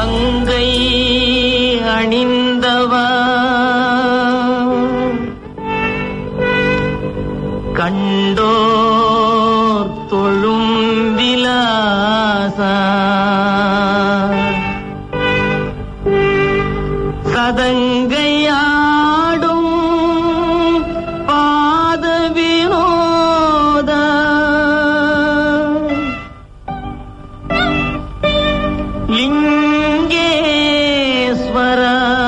கங்கை அணிந்தவா கண்டோர் தொழும் விலாசா சதங்கையாடும் பாத வினோத லிங்கேஸ்வர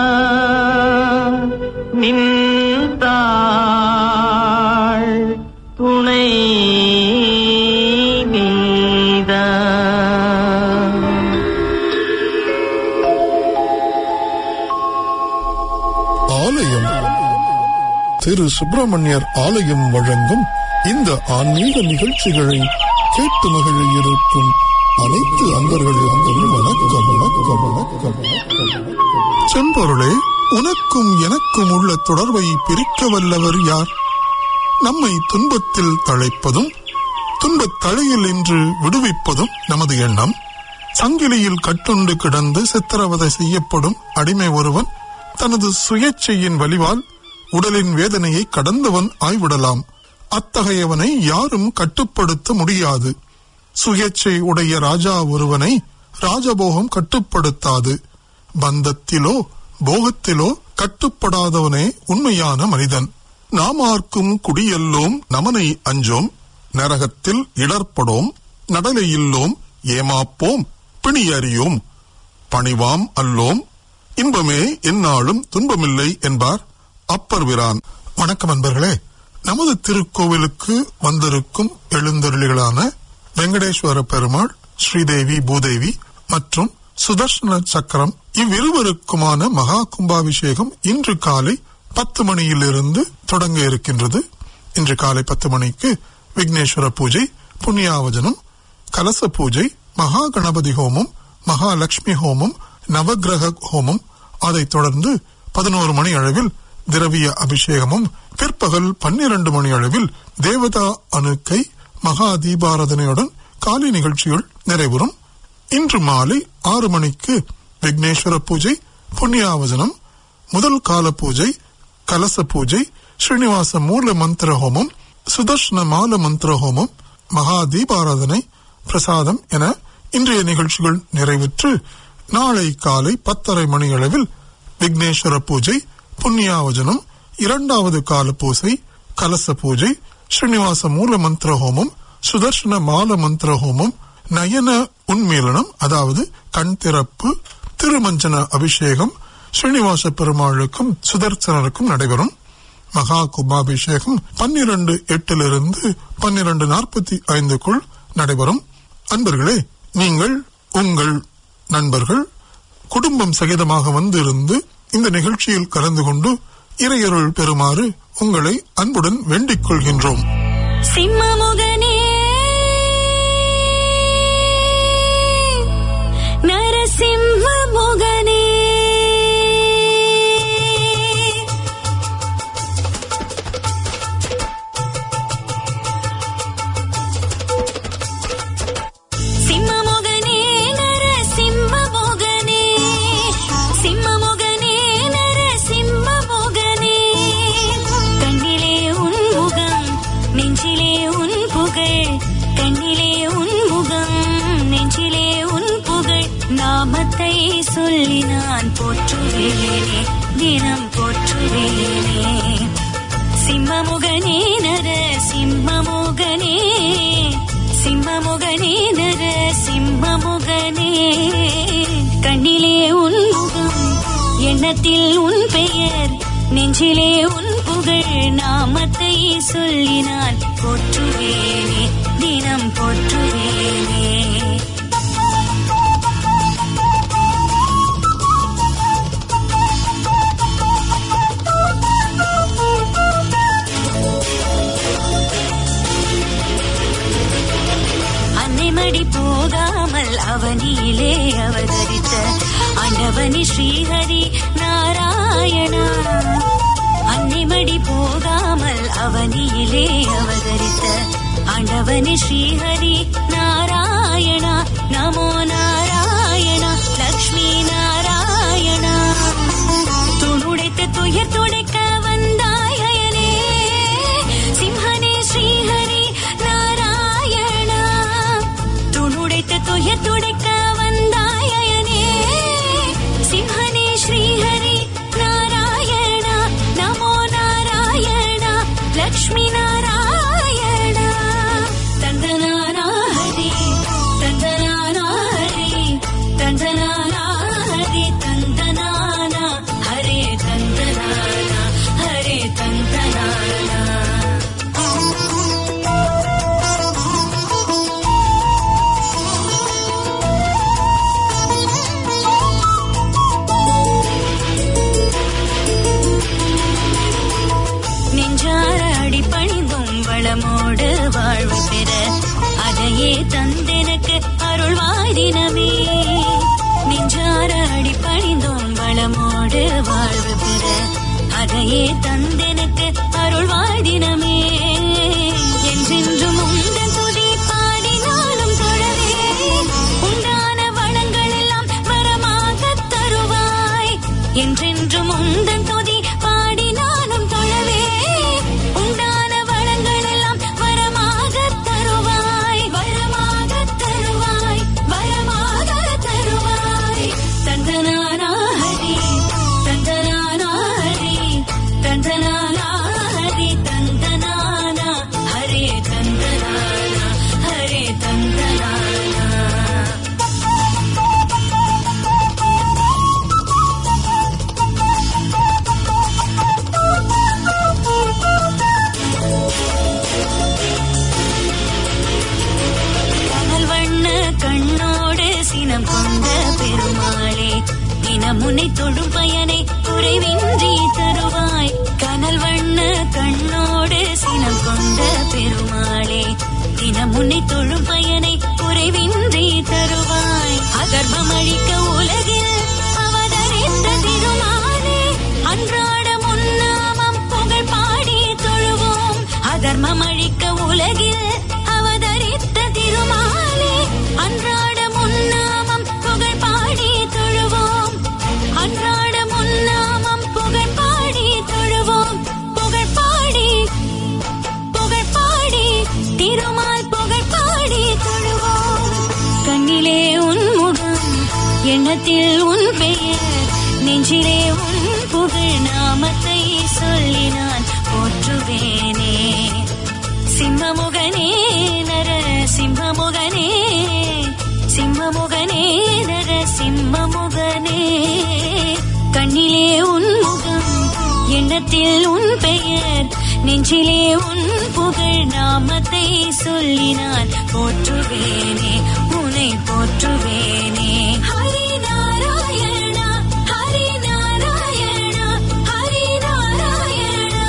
நின்றாள் துணை நீதா ஆலயம் திரு சுப்பிரமணியர் ஆலயம் வழங்கும் இந்த ஆன்மீக நிகழ்ச்சிகளை கேட்டு மகிழ இருக்கும் அனைத்து அன்பர்களுக்கும் வணக்கம் வணக்கம் வணக்கம் வணக்கம். செம்பொருளே உனக்கும் எனக்கும் உள்ள தொடர்பை பிரிக்க வல்லவர் யார் நம்மை துன்பத்தில் தழைப்பதும் துன்பத் தழையில் என்று விடுவிப்பதும் நமது எண்ணம் சங்கிலியில் கட்டுண்டு கிடந்து சித்திரவதை செய்யப்படும் அடிமை ஒருவன் தனது சுயேட்சையின் வலிவால் உடலின் வேதனையை கடந்தவன் ஆய்விடலாம் அத்தகையவனை யாரும் கட்டுப்படுத்த முடியாது சுயேட்சை உடைய ராஜா ஒருவனை ராஜபோகம் கட்டுப்படுத்தாது பந்தத்திலோ போகத்திலோ கட்டுப்படாதவனே உண்மையான மனிதன் நாமார்க்கும் குடியல்லோம் நமனை அஞ்சோம் நரகத்தில் இடர்படோம் நடலையில்லோம் ஏமாப்போம் பிணியறியோம் பணிவாம் அல்லோம் இன்பமே எந்நாளும் துன்பமில்லை என்பார் அப்பர் விரான் வணக்கம் அன்பர்களே நமது திருக்கோவிலுக்கு வந்திருக்கும் எழுந்தருளிகளான வெங்கடேஸ்வர பெருமாள் ஸ்ரீதேவி பூதேவி மற்றும் சுதர்சன சக்கரம் இவ்விருவருக்குமான மகா கும்பாபிஷேகம் இன்று காலை பத்து மணியிலிருந்து தொடங்க இருக்கின்றது இன்று காலை பத்து மணிக்கு விக்னேஸ்வர பூஜை புண்ணியாவஜனம் கலச பூஜை மகா கணபதி ஹோமம் மகாலட்சுமி ஹோமம் நவக்கிரக ஹோமம் அதைத் தொடர்ந்து பதினோரு மணி அளவில் திரவிய அபிஷேகமும் பிற்பகல் பன்னிரண்டு மணி அளவில் தேவதா அணுக்கை மகா தீபாராதனையுடன் காலை நிகழ்ச்சிகள் நிறைவுறும் இன்று மாலை ஆறு மணிக்கு விக்னேஸ்வர பூஜை புண்ணியாவசனம் முதல் கால பூஜை கலச பூஜை ஸ்ரீனிவாச மூல மந்திர ஹோமம் சுதர்ஷன மால மந்திர ஹோமம் மகா தீபாராதனை பிரசாதம் என இன்றைய நிகழ்ச்சிகள் நிறைவுற்று நாளை காலை பத்தரை மணி அளவில் விக்னேஸ்வர பூஜை புண்ணியாவஜனம் இரண்டாவது கால பூசை கலச பூஜை ஸ்ரீனிவாச மூல மந்திர ஹோமம் சுதர்ஷன மால மந்திர ஹோமம் நயன உன்மீலனம் அதாவது கண் திறப்பு திருமஞ்சன அபிஷேகம் ஸ்ரீனிவாச பெருமாளுக்கும் சுதர்சனருக்கும் நடைபெறும் மகா கும்பாபிஷேகம் பன்னிரண்டு எட்டிலிருந்து பன்னிரண்டு நாற்பத்தி ஐந்துக்குள் நடைபெறும் அன்பர்களே நீங்கள் உங்கள் நண்பர்கள் குடும்பம் சகிதமாக வந்திருந்து இந்த நிகழ்ச்சியில் கலந்து கொண்டு இறையருள் பெறுமாறு உங்களை அன்புடன் வேண்டிக் கொள்கின்றோம் சிம்மமுகனே நரசிம்ம முகனே சிம்மமுகனே நரசிம்ம முகனே சிம்மமுகனே நரசிம்ம முகனே கண்ணிலே உன் முகம் நெஞ்சிலே உன் புகழ் கண்ணிலே உன் முகம் நெஞ்சிலே உன் புகழ் நாமத்தை சொல்லி நான் போற்றுவேனே தினம் போற்றுவேனே சிம்மமுகனே நர சிம்மமுகனே சிம்மமுகனே நர சிம்மமுகனே கண்ணிலே உன் முகம் எண்ணத்தில் உன் பெயர் நெஞ்சிலே உன் புகழ் நாமத்தை சொல்லி நான் போற்றுவேனே தினம் போற்றுவேனே அன்னை மடி போகாமல் அவனியிலே அவதரித்த ஆண்டவனி ஸ்ரீஹரி நாராயணா அன்னை மடி போகாமல் அவனியிலே அவதரித்த ஆண்டவனி ஸ்ரீஹரி நாராயணா நமோ நாராயணா லக்ஷ்மி தந்தனானா ஹரே தந்தனானா ஹரே தந்தனானா ஹரே தந்தனானா நெஞ்சார அடிபணிந்தும் வளமோடு வாழ்வு பெற அதையே தந்தெனக்கு அருள்வாய் தினமே நெஞ்சார அடிபணிந்தும் வளமோடு வாழ்வு பெற அதையே தந்தெனக்கு அருள்வாய் தினமே என்றென்றும் உந்தன் துதி பாடினாலும் தொழவே உண்டான வளங்கள் எல்லாம் வரமாகத் தருவாய் என்றென்றும் உந்தன் துதி பாடினாலும் தொழவே உண்டான வளங்கள் எல்லாம் வரமாகத் தருவாய் வரமாகத் தருவாய் வரமாகத் தருவாய் தந்தனானா ஹரி தந்தனானா ஹரி தந்தனானா ஹரி தந்தனானா ஹரே தந்தனானா ஹரே தந்தனானா கனல் வண்ண கண்ணோடு சினம் கொண்ட பெருமாளே தினமுனை தொடும் பயனை குறைவின்றி தருவாய் கனல் வண்ண கண்ணோடு சினம் கொண்ட பெருமாளே தினமுனை தொழும் பயனை குறைவின்றி தருவாய் அகர்வம் அழிக்க உலகில் அவதரித்த திருமாலே அன்றாட முன்னாமம் புகழ் பாடி தொழுவோம் அதர்மம் அழிக்க உலகில் அவதரித்த திருமாலே அன்றாட முன்னாமம் புகழ் பாடி தொழுவோம் அன்றாட முன்னாமம் புகழ் பாடி தொழுவோம் புகழ் பாடி புகழ் பாடி திருமால் புகழ் பாடி தொழுவோம் கண்ணிலே உன் முகம் எண்ணத்தில் உன் பெயர் நெஞ்சிலே உன் புகழ் நாமத்தை சொல்லி நான் போற்றுவேனே சிம்மமுகனே நர சிம்மமுகனே சிம்மமுகனே நர சிம்மமுகனே கண்ணிலே உன் முகம் எண்ணத்தில் உன் பெயர் நெஞ்சிலே உன் புகழ் நாமத்தை சொல்லி நான் போற்றுவேனே உனை போற்றுவேனே ஹரி நாராயணா ஹரி நாராயணா ஹரி நாராயணா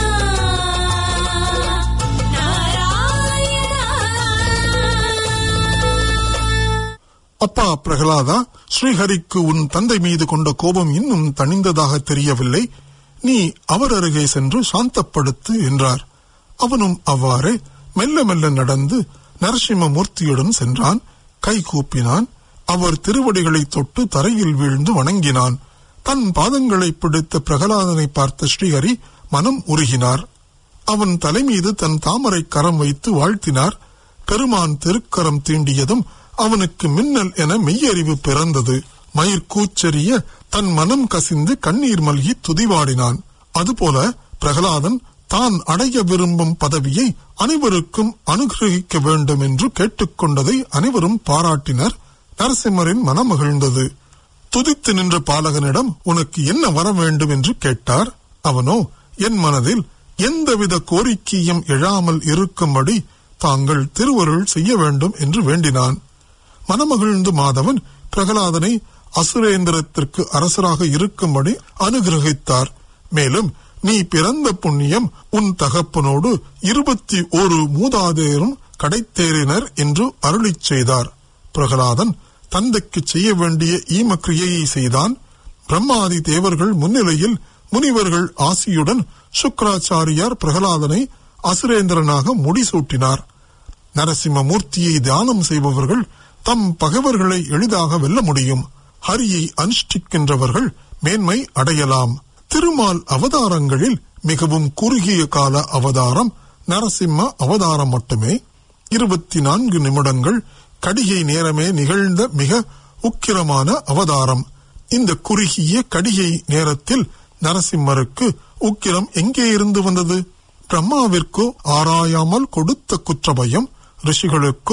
நாராயணா அப்பா பிரகலாதா ஸ்ரீஹரிக்கு உன் தந்தை மீது கொண்ட கோபம் இன்னும் தணிந்ததாக தெரியவில்லை நீ அவர் அருகே சென்று சாந்தப்படுத்து என்றார் அவனும் அவ்வாறே மெல்ல மெல்ல நடந்து நரசிம்மமூர்த்தியுடன் சென்றான் கை கூப்பினான் அவர் திருவடிகளை தொட்டு தரையில் வீழ்ந்து வணங்கினான் தன் பாதங்களை பிடித்த பிரகலாதனை பார்த்த ஸ்ரீஹரி மனம் உருகினார் அவன் தலைமீது தன் தாமரை கரம் வைத்து வாழ்த்தினார் பெருமான் திருக்கரம் தீண்டியதும் அவனுக்கு மின்னல் என மெய்யறிவு பிறந்தது மயிர் கூச்செறிய தன் மனம் கசிந்து கண்ணீர் மல்கி துதிவாடினான் அதுபோல பிரகலாதன் தான் அடைய விரும்பும் பதவியை அனைவருக்கும் அனுகிரகிக்க வேண்டும் என்று கேட்டுக்கொண்டதை அனைவரும் பாராட்டினர் நரசிம்மரின் மனம் மகிழ்ந்தது துதித்து நின்ற பாலகனிடம் உனக்கு என்ன வர வேண்டும் என்று கேட்டார் அவனோ என் மனதில் எந்தவித கோரிக்கையும் எழாமல் இருக்கும்படி தாங்கள் திருவருள் செய்ய வேண்டும் என்று வேண்டினான் மனமகிழ்ந்து மாதவன் பிரகலாதனை அசுரேந்திரத்திற்கு அரசராக இருக்கும்படி அனுகிரகித்தார் மேலும் நீ பிறந்த புண்ணியம் உன் தகப்பனோடு இருபத்தி ஒரு மூதாதையரும் கடைத்தேறினர் என்று அருளிச் செய்தார் பிரகலாதன் தந்தைக்கு செய்ய வேண்டிய ஈமக்கிரியையை செய்தான் பிரம்மாதி தேவர்கள் முன்னிலையில் முனிவர்கள் ஆசியுடன் சுக்கராச்சாரியார் பிரகலாதனை அசுரேந்திரனாக முடிசூட்டினார் நரசிம்ம மூர்த்தியை தியானம் செய்பவர்கள் தம் பகைவர்களை எளிதாக வெல்ல முடியும் ஹரியை அனுஷ்டிக்கின்றவர்கள் மேன்மை அடையலாம் திருமால் அவதாரங்களில் மிகவும் குறுகிய கால அவதாரம் நரசிம்ம அவதாரம் மட்டுமே இருபத்தி நான்கு நிமிடங்கள் கடிகை நேரமே நிகழ்ந்த மிக உக்கிரமான அவதாரம் இந்த குறுகிய கடிகை நேரத்தில் நரசிம்மருக்கு உக்கிரம் எங்கே இருந்து வந்தது பிரம்மாவிற்கோ ஆராயாமல் கொடுத்த குற்றபயம் ரிஷிகளுக்கோ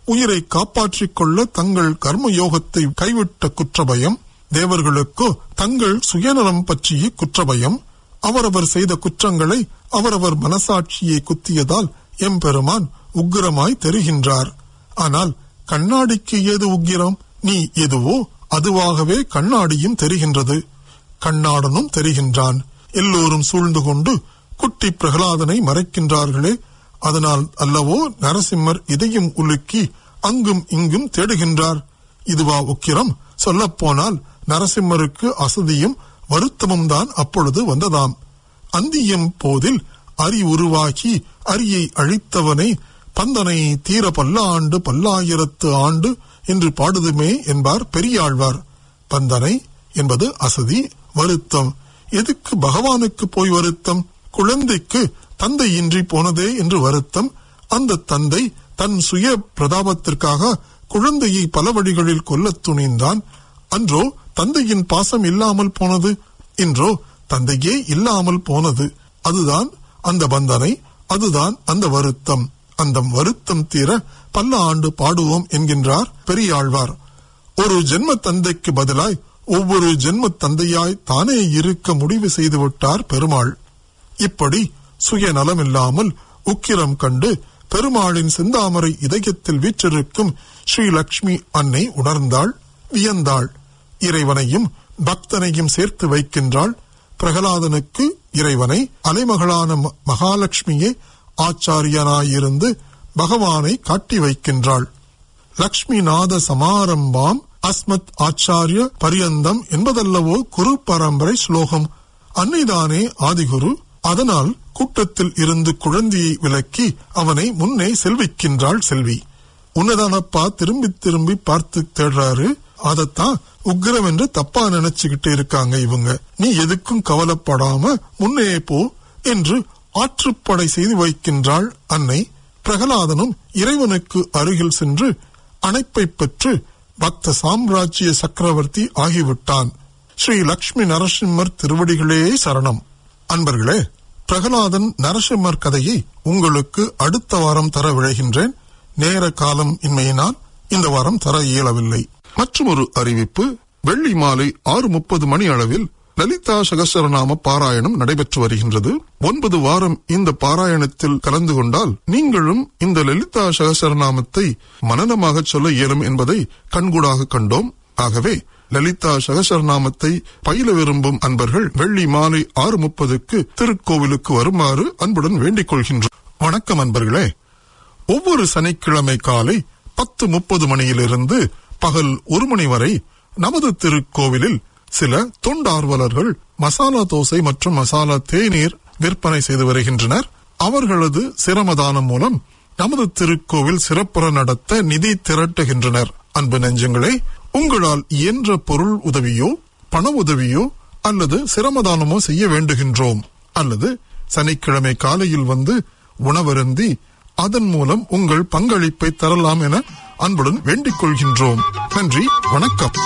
உயிரை காப்பாற்றிக் கொள்ள தங்கள் கர்மயோகத்தை கைவிட்ட குற்றபயம் தேவர்களுக்கோ தங்கள் சுயநலம் பற்றிய குற்றபயம் அவரவர் செய்த குற்றங்களை அவரவர் மனசாட்சியை குத்தியதால் எம்பெருமான் உக்கிரமாய் தெரிகின்றார் ஆனால் கண்ணாடிக்கு ஏது உக்கிரம் நீ எதுவோ அதுவாகவே கண்ணாடியும் தெரிகின்றது கண்ணாடனும் தெரிகின்றான் எல்லோரும் சூழ்ந்து கொண்டு குட்டி பிரகலாதனை மறைக்கின்றார்களே அதனால் அல்லவோ நரசிம்மர் இதையும் உலுக்கி அங்கும் இங்கும் தேடுகின்றார் இதுவா உக்கிரம் சொல்லப்போனால் நரசிம்மருக்கு அசதியும் வருத்தமும் தான் அப்பொழுது வந்ததாம் அந்தியம் போதில் அரி உருவாகி அரியை அழித்தவனை பந்தனை தீர பல்லாண்டு பல்லாயிரத்து ஆண்டு என்று பாடுதுமே என்பார் பெரியாழ்வார் பந்தனை என்பது அசதி வருத்தம் எதுக்கு பகவானுக்கு போய் வருத்தம் குழந்தைக்கு தந்தை இன்றி போனதே என்று வருத்தம் அந்த தந்தை தன் சுய பிரதாபத்திற்காக குழந்தையை பல வழிகளில் கொல்லத் துணிந்தான் அன்றோ தந்தையின் பாசம் இல்லாமல் போனது இன்றோ தந்தையே இல்லாமல் போனது அதுதான் அந்த பந்தனை அதுதான் அந்த வருத்தம் அந்த வருத்தம் தீர பல ஆண்டு பாடுவோம் என்கின்றார் பெரியாழ்வார் ஒரு ஜென்ம தந்தைக்கு பதிலாய் ஒவ்வொரு ஜென்ம தந்தையாய் தானே இருக்க முடிவு செய்து விட்டார் பெருமாள் இப்படி சுயநலமில்லாமல் உக்கிரம் கண்டு பெருமாளின் செந்தாமரை இதயத்தில் வீற்றிருக்கும் ஸ்ரீலக்ஷ்மி அன்னை உணர்ந்தாள் வியந்தாள் இறைவனையும் பக்தனையும் சேர்த்து வைக்கின்றாள் பிரகலாதனுக்கு இறைவனை அலைமகளான ம- மகாலட்சுமியே ஆச்சாரியனாயிருந்து பகவானை காட்டி வைக்கின்றாள் லக்ஷ்மிநாத சமாரம்பாம் அஸ்மத் ஆச்சாரிய பரியந்தம் என்பதல்லவோ குரு பரம்பரை ஸ்லோகம் அன்னைதானே ஆதிகுரு அதனால் கூட்டத்தில் இருந்து குழந்தையை விலக்கி அவனை முன்னே செல்விக்கின்றாள் செல்வி உன்னதானப்பா திரும்பி திரும்பி பார்த்து தேடுறாரு அதத்தான் உக்கிரம் என்று தப்பா நினைச்சுக்கிட்டு இருக்காங்க இவங்க நீ எதுக்கும் கவலைப்படாம முன்னே போ என்று ஆற்றுப்படை செய்து வைக்கின்றாள் அன்னை பிரகலாதனும் இறைவனுக்கு அருகில் சென்று அணைப்பை பெற்று பக்த சாம்ராஜ்ய சக்கரவர்த்தி ஆகிவிட்டான் ஸ்ரீ லக்ஷ்மி நரசிம்மர் திருவடிகளே சரணம் அன்பர்களே பிரகலாதன் நரசிம்மர் கதையை உங்களுக்கு அடுத்த வாரம் தர விழைகின்றேன் நேர காலம் இன்மையினால் இந்த வாரம் தர இயலவில்லை மற்றொரு அறிவிப்பு வெள்ளி மாலை ஆறு முப்பது மணி அளவில் லலிதா சகசரநாம பாராயணம் நடைபெற்று வருகின்றது ஒன்பது வாரம் இந்த பாராயணத்தில் கலந்து கொண்டால் நீங்களும் இந்த லலிதா சகசரநாமத்தை மனனமாக சொல்ல இயலும் என்பதை கண்கூடாக கண்டோம் ஆகவே லலிதா சகசரநாமத்தை பயில விரும்பும் அன்பர்கள் வெள்ளி மாலை ஆறு முப்பதுக்கு திருக்கோவிலுக்கு வருமாறு அன்புடன் வேண்டிக் கொள்கின்றோம் வணக்கம் அன்பர்களே ஒவ்வொரு சனிக்கிழமை காலை பத்து முப்பது மணியிலிருந்து பகல் ஒரு மணி வரை நமது திருக்கோவிலில் சில தொண்டார்வலர்கள் மசாலா தோசை மற்றும் மசாலா தேநீர் விற்பனை செய்து வருகின்றனர் அவர்களது சிரமதானம் மூலம் நமது திருக்கோவில் சிறப்புற நடத்த நிதி திரட்டுகின்றனர் அன்பு நெஞ்சங்களே உங்களால் இயன்ற பொருள் உதவியோ பண உதவியோ அல்லது சிரமதானமோ செய்ய வேண்டுகின்றோம் அல்லது சனிக்கிழமை காலையில் வந்து உணவருந்தி அதன் மூலம் உங்கள் பங்களிப்பை தரலாம் என அன்புடன் வேண்டிக் கொள்கின்றோம் நன்றி வணக்கம்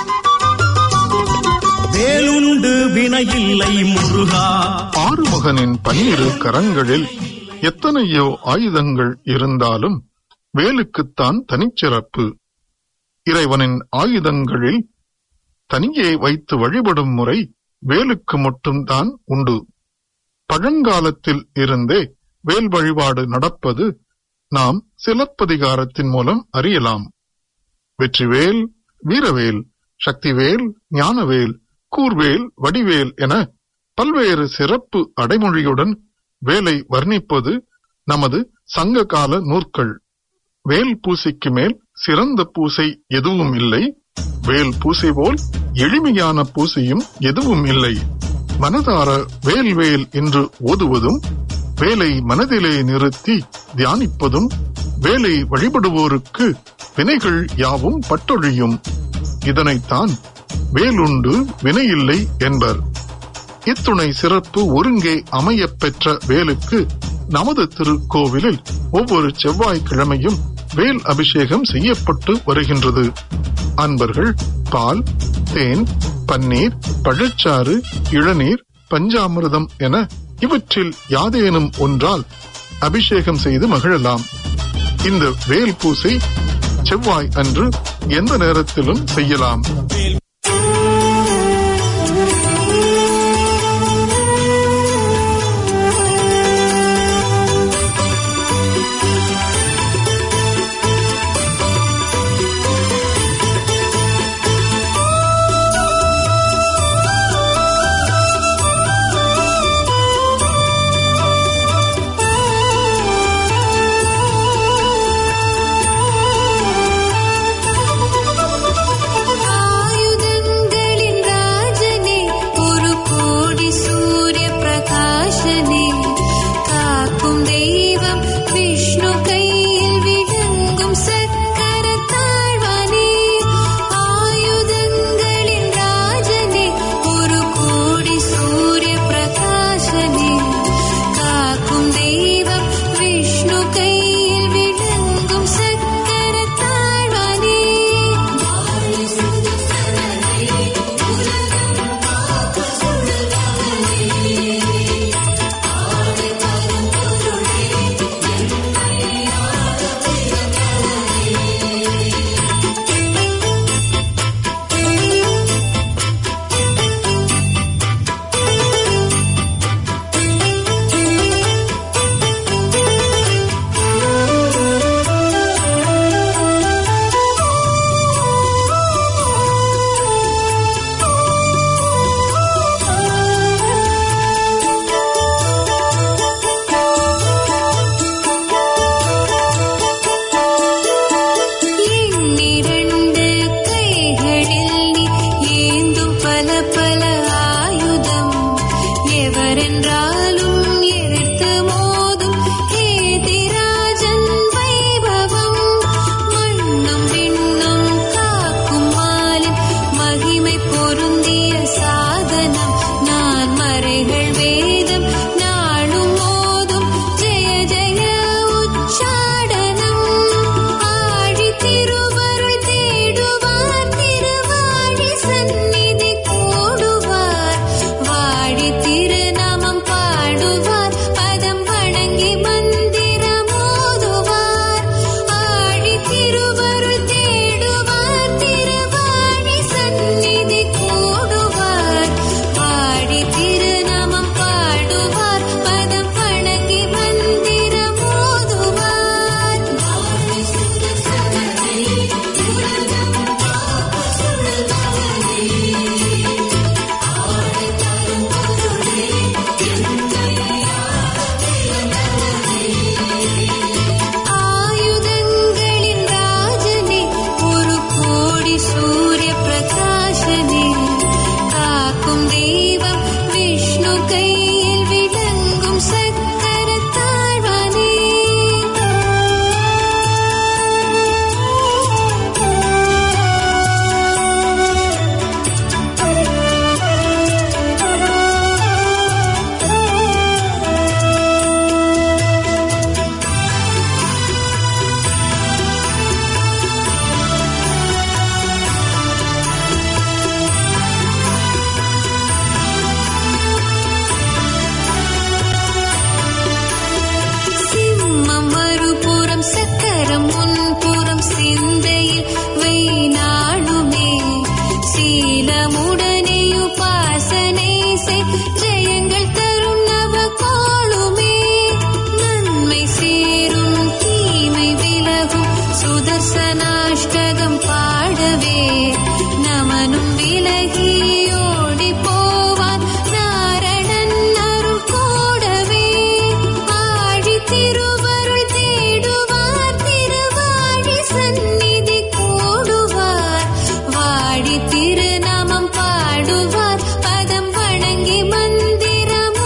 வேலுண்டு வினையில்லை முருகா ஆறுமுகனின் பன்னிரு கரங்களில் எத்தனையோ ஆயுதங்கள் இருந்தாலும் வேலுக்குத்தான் தனிச்சிறப்பு இறைவனின் ஆயுதங்களில் தனியே வைத்து வழிபடும் முறை வேலுக்கு மட்டும்தான் உண்டு பழங்காலத்தில் இருந்தே வேல் வழிபாடு நடப்பது நாம் சிலப்பதிகாரத்தின் மூலம் அறியலாம் வெற்றிவேல் வீரவேல் சக்திவேல் ஞானவேல் கூர்வேல் வடிவேல் என பல்வேறு சிறப்பு அடைமொழியுடன் வேலை வர்ணிப்பது நமது சங்ககால நூற்கள் வேல் பூசைக்கு மேல் சிறந்த பூசை எதுவும் இல்லை வேல் பூசை போல் எளிமையான பூசையும் எதுவும் இல்லை மனதார வேல் வேல் என்று ஓதுவதும் வேலை மனதிலே நிறுத்தி தியானிப்பதும் வேலை வழிபடுவோருக்கு வினைகள் யாவும் பட்டொழியும் இதனைத்தான் வேலுண்டு வினையில்லை என்பர் இத்துணை சிறப்பு ஒருங்கே அமையப் பெற்ற வேலுக்கு நமது திருக்கோவிலில் ஒவ்வொரு செவ்வாய்க்கிழமையும் வேல் அபிஷேகம் செய்யப்பட்டு வருகின்றது அன்பர்கள் பால் தேன் பன்னீர் பழச்சாறு இளநீர் பஞ்சாமிர்தம் என இவற்றில் யாதேனும் ஒன்றால் அபிஷேகம் செய்து மகிழலாம் இந்த வேல் பூசை செவ்வாய் அன்று எந்த நேரத்திலும் செய்யலாம் ஆயுதங்களின் ராஜனே ஒரு கோடி சூரிய பிரகாசனே காக்கும் தெய்வம் விஷ்ணு கையில் விளங்கும் சக்கர தாழ்வானே ஆயுதங்களின் ராஜனே ஒரு கோடி சூரிய பிரகாசனே காக்கும் தெய்வம் விஷ்ணு கையில் விளங்கும் சக்கர தாழ்வானே எண்ணிரண்டு கைகளில் நீ ஏந்தும் பல பல ஆயுதம் எவரென்றாலும் எதிர்த்து மோதும் கேதிராஜன் வைபவம் மண்ணும் விண்ணும் காக்கும் மாலின் மகிமை பொருந்திய சாதனம் நான் மறைகள் வேதம் நாளும் மோதும் ஜெய ஜெய உச்சாடனம் ஆழி திருவருள் தேடுவார் திருவாழி சந்நிதி கூடுவார் வாழி திருநாமம் பாடுவார் பதம் வணங்கி மந்திரம் ஓதுவார் ஆழி திருவருள் தேடுவார் திருவாழி சந்நிதி கூடுவார் வாழி திருநாமம் பாடுவார் பதம் வணங்கி மந்திரம் ஓதுவார் ஆயுதங்களின் ராஜனே ஒரு கோடி சூரிய பிரகாசனே காக்கும் தெய்வம் விஷ்ணு கையில் விளங்கும் சக்கர தாழ்வானே சிம்மம் மறுபுறம் சக்கரம் முன்புறம் சிந்தையில் வை நாளுமே சீலமுடனே உபாசனை செய் ஜெயங்கள் தரும் நவ கோளுமே நன்மை சேரும் தீமை விலகும் சுதர்சனாஷ்டகம் பாடவே நமனும் விலகி ஓடி போவான் நாரணன் அருள் கூடவே ஆழி திருவருள் தேடுவார் திருவாழி சந்நிதி கூடுவார் வாழி திருநாமம் பாடுவார் பதம் வணங்கி மந்திரம்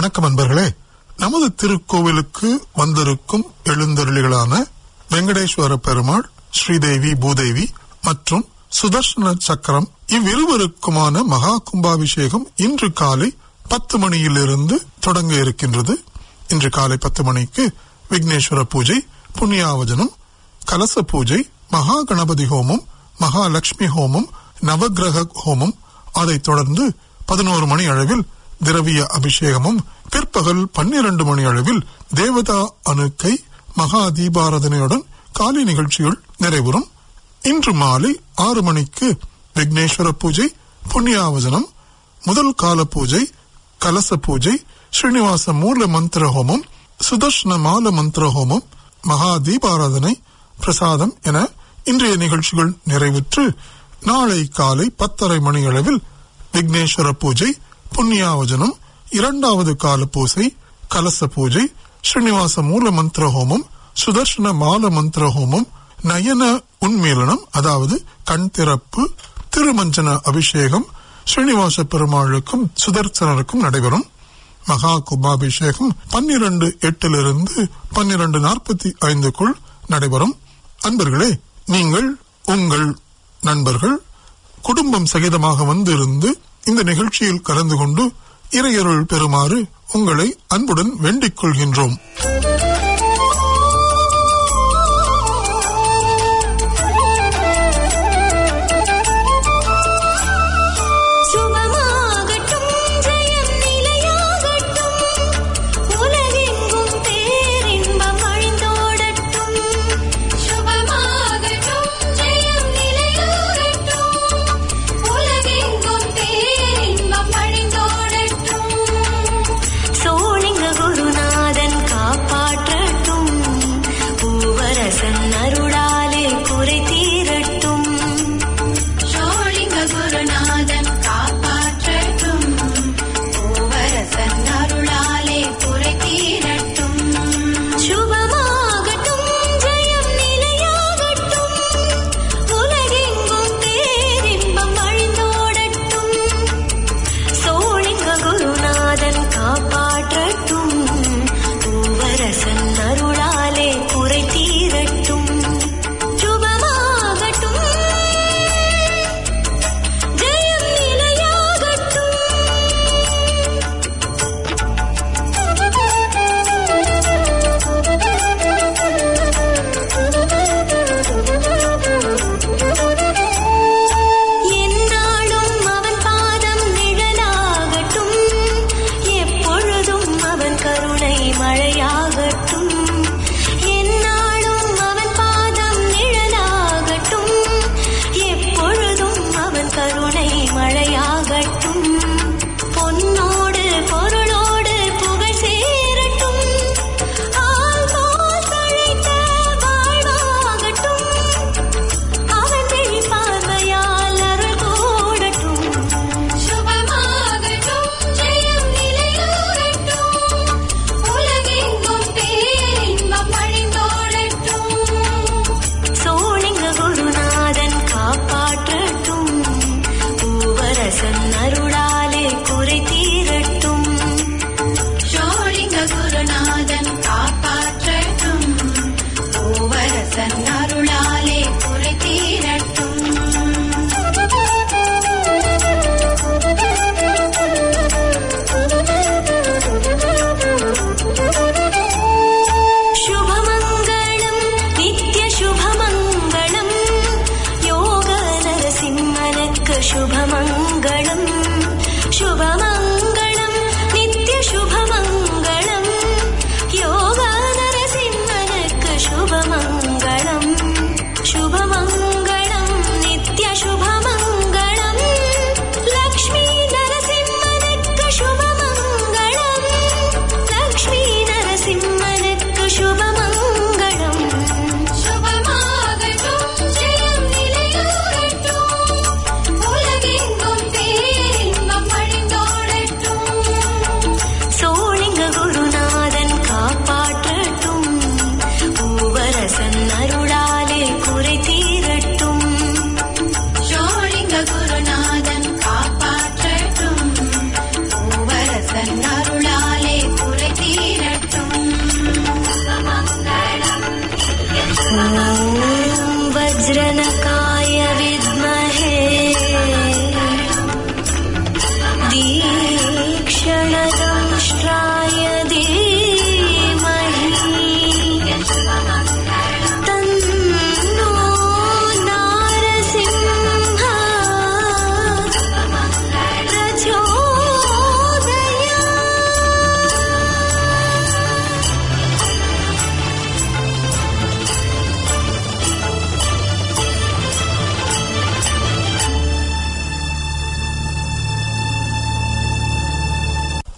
வணக்கம் அன்பர்களே நமது திருக்கோவிலுக்கு வந்திருக்கும் எழுந்தருளிகளான வெங்கடேஸ்வர பெருமாள் ஸ்ரீதேவி பூதேவி மற்றும் சுதர்சன சக்கரம் இவ்விருவருக்குமான மகா கும்பாபிஷேகம் இன்று காலை பத்து மணியிலிருந்து தொடங்க இருக்கின்றது இன்று காலை பத்து மணிக்கு விக்னேஸ்வர பூஜை புண்ணியாவஜனம் கலச பூஜை மகா கணபதி ஹோமம் மகாலட்சுமி ஹோமம் நவக்கிரக ஹோமம் அதைத் தொடர்ந்து பதினோரு மணி அளவில் திரவிய அபிஷேகமும் பிற்பகல் பன்னிரண்டு மணி அளவில் தேவதா அணுக்கை மகா தீபாராதனையுடன் காலை நிகழ்ச்சிகள் நிறைவுறும் இன்று மாலை ஆறு மணிக்கு விக்னேஸ்வர பூஜை புண்ணியாவசனம் முதல் கால பூஜை கலச பூஜை ஸ்ரீனிவாச மூல மந்திர ஹோமம் சுதர்ஷன மால மந்திர ஹோமம் மகா தீபாராதனை பிரசாதம் என இன்றைய நிகழ்ச்சிகள் நிறைவுற்று நாளை காலை பத்தரை மணி அளவில் விக்னேஸ்வர பூஜை புண்ணியாவஜனம் இரண்டாவது கால பூசை கலச பூஜை ஸ்ரீனிவாச மூல மந்திர ஹோமம் சுதர்ஷன மால மந்திர ஹோமம் நயன உன்மீலனம் அதாவது கண் திறப்பு திருமஞ்சன அபிஷேகம் ஸ்ரீனிவாச பெருமாளுக்கும் சுதர்சனருக்கும் நடைபெறும் மகா கும்பாபிஷேகம் பன்னிரண்டு எட்டிலிருந்து பன்னிரண்டு நாற்பத்தி ஐந்துக்குள் நடைபெறும் அன்பர்களே நீங்கள் உங்கள் நண்பர்கள் குடும்பம் சகிதமாக வந்திருந்து இந்த நிகழ்ச்சியில் கலந்து கொண்டு இறையருள் பெறுமாறு உங்களை அன்புடன் வேண்டிக் கொள்கின்றோம் சுகமாகட்டும் ஜெயம் நிலையாகட்டும் உலகெங்கும் பேரின்பம் அழிந்தோடட்டும் சுகமாகட்டும் ஜெயம் நிலையாகட்டும் உலகெங்கும் பேரின்பம் அழிந்தோடட்டும் சோழிங்க குருநாதன் காப்பாற்றட்டும்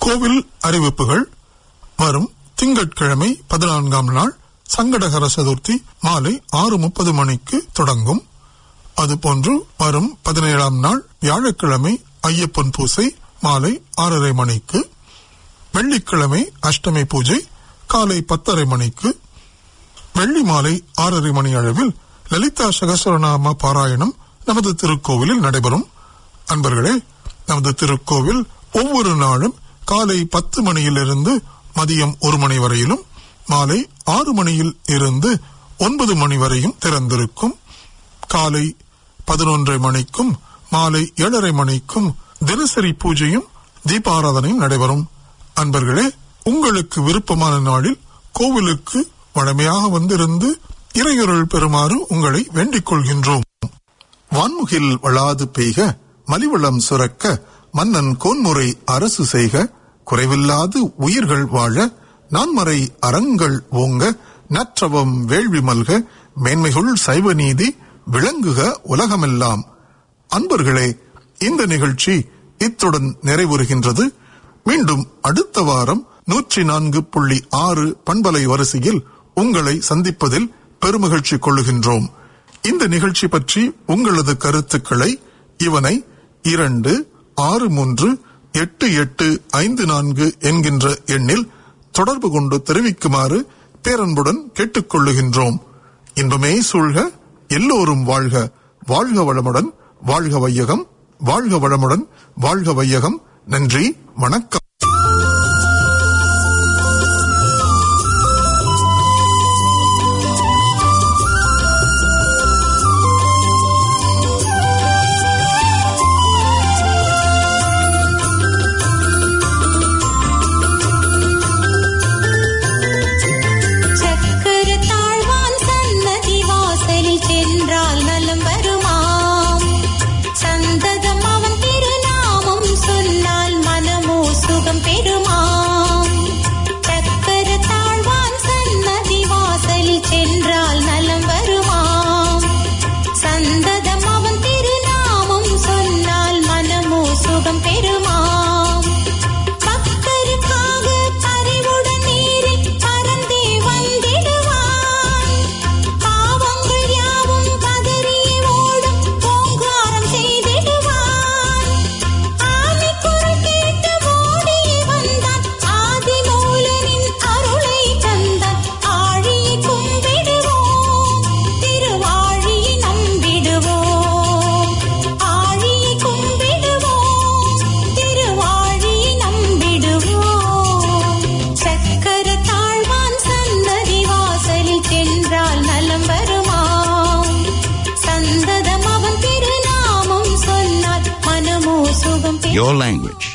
கோவில் அறிவிப்புகள் வரும் திங்கட்கிழமை பதினான்காம் நாள் சங்கடகர சதுர்த்தி மாலை ஆறு முப்பது மணிக்கு தொடங்கும் அதுபோன்று வரும் பதினேழாம் நாள் வியாழக்கிழமை ஐயப்பன் பூசை மாலை ஆறரை மணிக்கு வெள்ளிக்கிழமை அஷ்டமி பூஜை காலை பத்தரை மணிக்கு வெள்ளி மாலை ஆறரை மணி அளவில் லலிதா சகசரநாம பாராயணம் நமது திருக்கோவிலில் நடைபெறும் அன்பர்களே நமது திருக்கோவில் ஒவ்வொரு நாளும் காலை பத்து மணியிலிருந்து மதியம் ஒரு மணி வரையிலும் மாலை ஆறு மணியில் இருந்து ஒன்பது மணி வரையும் திறந்திருக்கும் காலை பதினொன்றரை மணிக்கும் மாலை ஏழரை மணிக்கும் தினசரி பூஜையும் தீபாராதனையும் நடைபெறும் அன்பர்களே உங்களுக்கு விருப்பமான நாளில் கோவிலுக்கு வழமையாக வந்திருந்து இறையொருள் பெறுமாறு உங்களை வேண்டிக் கொள்கின்றோம் வான்முகில் வளாது பெய்க மலிவளம் சுரக்க மன்னன் கோன்முறை அரசு செய்க குறைவில்லாது உயிர்கள் வாழ நான்மறை அறங்கள் ஓங்க நற்றவம் வேள்வி மல்க மேன்மைகுள் சைவ நீதி விளங்குக உலகமெல்லாம் அன்பர்களே இந்த நிகழ்ச்சி இத்துடன் நிறைவுறுகின்றது மீண்டும் அடுத்த வாரம் நூற்றி நான்கு புள்ளி ஆறு பண்பலை வரிசையில் உங்களை சந்திப்பதில் பெருமகிழ்ச்சி கொள்ளுகின்றோம் இந்த நிகழ்ச்சி பற்றி உங்களது கருத்துக்களை இவனை இரண்டு ஆறு மூன்று எட்டு எட்டு ஐந்து நான்கு என்கின்ற எண்ணில் தொடர்பு கொண்டு தெரிவிக்குமாறு பேரன்புடன் கேட்டுக்கொள்ளுகின்றோம் இன்பமே சூழ்க எல்லோரும் வாழ்க வாழ்க வளமுடன் வாழ்க வையகம் வாழ்க வளமுடன் வாழ்க வையகம் நன்றி வணக்கம் சக்கர தாழ்வான் சன்னதி வாசலில் சென்றால் நலம் வருமாம் சந்ததம் அவன் திருநாமம் சொன்னால் மனமோ சுகம் பெறுமாம் சக்கர தாழ்வான் சன்னதி வாசலில் சென்றால் நலம் வருமாம் சந்ததம் அவன் திருநாமம் சொன்னால் மனமோ சுகம் பெறுமாம் பக்தருக்காக பறிவுடன் நீரில் பறந்தே வந்திடுவான் பாவங்கள் யாவும் கதறியே ஓடும் ஓங்காரம் செய்திடுவான் ஆனை குரல் கேட்டு ஓடியே வந்தான் ஆதி மூலனின் அருளை தந்தான் ஆழியை கும்பிடுவோம் திருவாழியை நம்பிடுவோம் ஆழியை கும்பிடுவோம் திருவாழியை நம்பிடுவோம் சக்கர தாழ்வான் சந்ததி வாசலில் சென்றால் நலம் வருமாம் சந்ததம் அவன் திருநாமம் சொன்னால் மனமோ சுகம் பெறும் Your language,